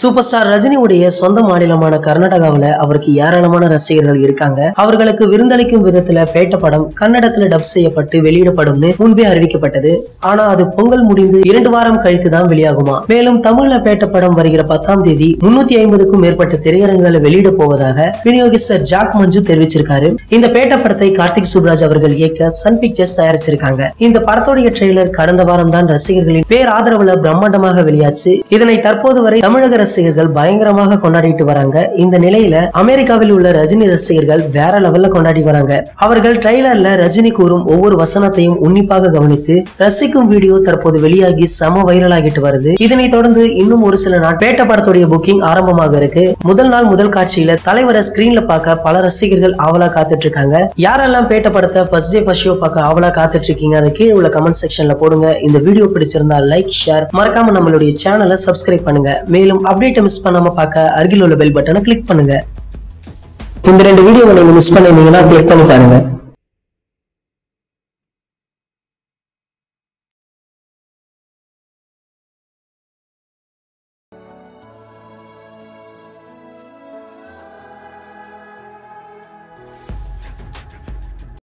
super star ரஜினியுடைய சொந்த மாநிலமான கர்நாடகாவுல அவருக்கு ஏராளமான ரசிகர்கள் இருக்காங்க அவர்களுக்கு விருந்தளிக்கும் விதத்துல பேட்ட படம் கன்னடத்துல டப் செய்யப்பட்டு வெளியிடப்படும்னு முன்பே அறிவிக்கப்பட்டது ஆனா அது பொங்கல் முடிந்து இரண்டு வாரம் கழித்து தான் வெளியாகுமா மேலும் தமிழ்ல பேட்ட படம் வருகிற பத்தாம் தேதி முன்னூத்தி ஐம்பதுக்கும் மேற்பட்ட திரையரங்குகளை வெளியிட போவதாக விநியோகிஸ்டர் ஜாக் மஞ்சு தெரிவிச்சிருக்காரு இந்த பேட்ட படத்தை கார்த்திக் சுப்ராஜ் அவர்கள் இயக்க சன் பிக்சர்ஸ் தயாரிச்சிருக்காங்க இந்த படத்துடைய ட்ரெய்லர் கடந்த வாரம் தான் ரசிகர்களின் பேராதரவுல பிரம்மாண்டமாக வெளியாச்சு இதனை தற்போது வரை தமிழக ரசிகர்கள் பயங்கரமாக கொண்டாடிட்டு வராங்க இந்த நிலையில அமெரிக்காவில் உள்ள ரஜினி ரசிகர்கள் வேற லெவல்ல கொண்டாடி வராங்க அவர்கள் ட்ரெய்லர்ல ரஜினி கூறும் ஒவ்வொரு வசனத்தையும் உன்னிப்பாக கவனித்து ரசிக்கும் வீடியோ தற்போது வெளியாகி செம வைரல் ஆகிட்டு வருது இதனை தொடர்ந்து இன்னும் ஒரு சில நாள் பேட்ட படத்துடைய புக்கிங் ஆரம்பமாக இருக்கு முதல் நாள் முதல் காட்சியில தலைவரை ஸ்கிரீன்ல பார்க்க பல ரசிகர்கள் ஆவலா காத்துட்டு இருக்காங்க யாரெல்லாம் பேட்ட படத்தை ஃபர்ஸ்ட் டே ஃபர்ஸ்ட் ஷோ பார்க்க ஆவலா காத்துட்டு இருக்கீங்க அதை கீழே உள்ள கமெண்ட் செக்ஷன்ல போடுங்க இந்த வீடியோ பிடிச்சிருந்தா லைக் ஷேர் மறக்காம நம்மளுடைய சேனலை சப்ஸ்கிரைப் பண்ணுங்க மேலும் அப்டேட்டை மிஸ் பண்ணாம பார்க்க அருகில் உள்ள பெல் பட்டனை கிளிக் பண்ணுங்க இந்த ரெண்டு வீடியோவை நீங்க மிஸ் பண்ணிருந்தீங்கன்னா கிளிக் பண்ணி பாருங்க